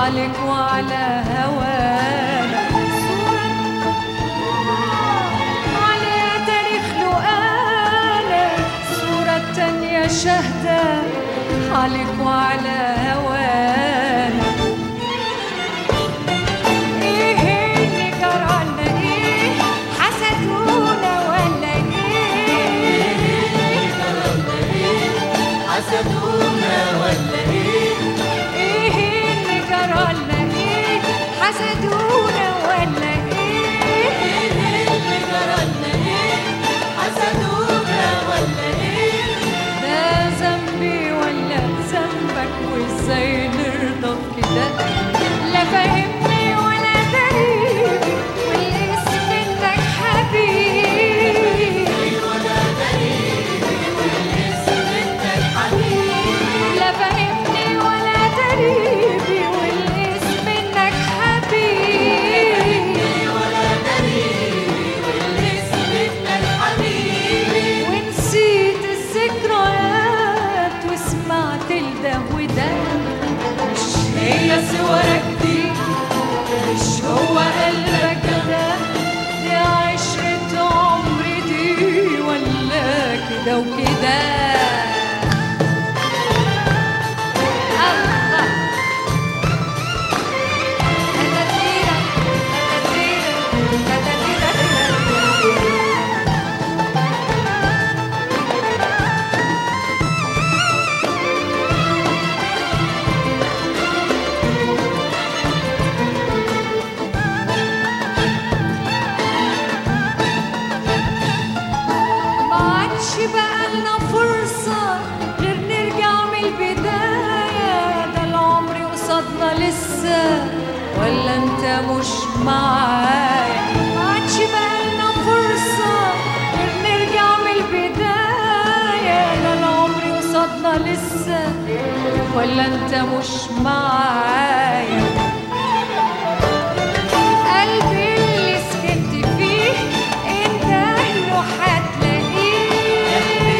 عليك وعلى هوانا صورة عليها تاريخ له أنا صورة تانية شاهدة عليك وعلى هوانا ايه اللي جرالنا ايه حسدونا ولا ايه حسدونا ولا ايه ايه اللي جرالنا ايه حسدونا ولا ايه اللي جرالنا ايه حسدونا ولا ايه ده ذنبي ولا ذنبك وازاي نرضى كده لا فاهمني ولا دريبي والاسم انك حبيبي ولا دليلي والاسم انت الحبيب لا فاهمني ولا دريبي والاسم انك حبيبي ولا دليلي والاسم انت الحبيب ونسيت الذكريات وسمعت الده وده مش هي صورك دي مش هو قلبك ده دي عشرة عمري دي ولا كده وكده الله تتتيرة، تتتيرة، تتتيرة. ما عادش بقى لنا فرصة غير نرجع من البداية ده العمر قصادنا لسه ولا انت مش معايا ما عادش بقى لنا فرصة غير نرجع من البداية ده العمر قصادنا لسه ولا انت مش معايا قلبي اللي سكنت فيه انت له هتلاقيه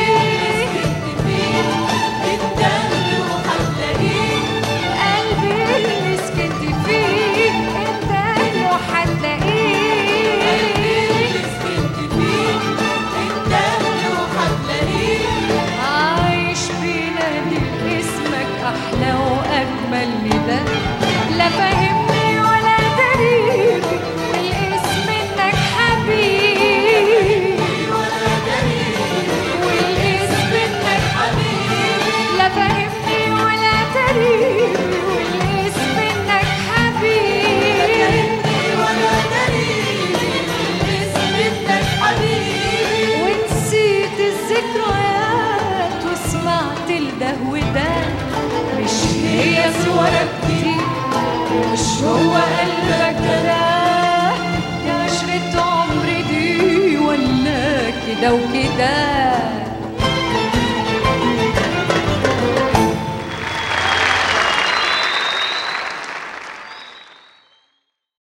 انت اللي هتلاقيه قلبي اللي سكنت فيه انت له هتلاقيه سكنت فيه انت اللي هتلاقيه عايش بينادي اسمك احلى واجمل نداء لا فاهمني ولا دريبي الاسم انك حبيبي ولا دليلي والاسم انك حبيب لا فاهمني ولا دريبي والاسم انك حبيبي ولا دليلي والاسم انت الحبيب ونسيت الذكريات وسمعت الده وده مش هي صورك دي مش هو قلبك ده يا عشرة عمري دي ولا كده وكده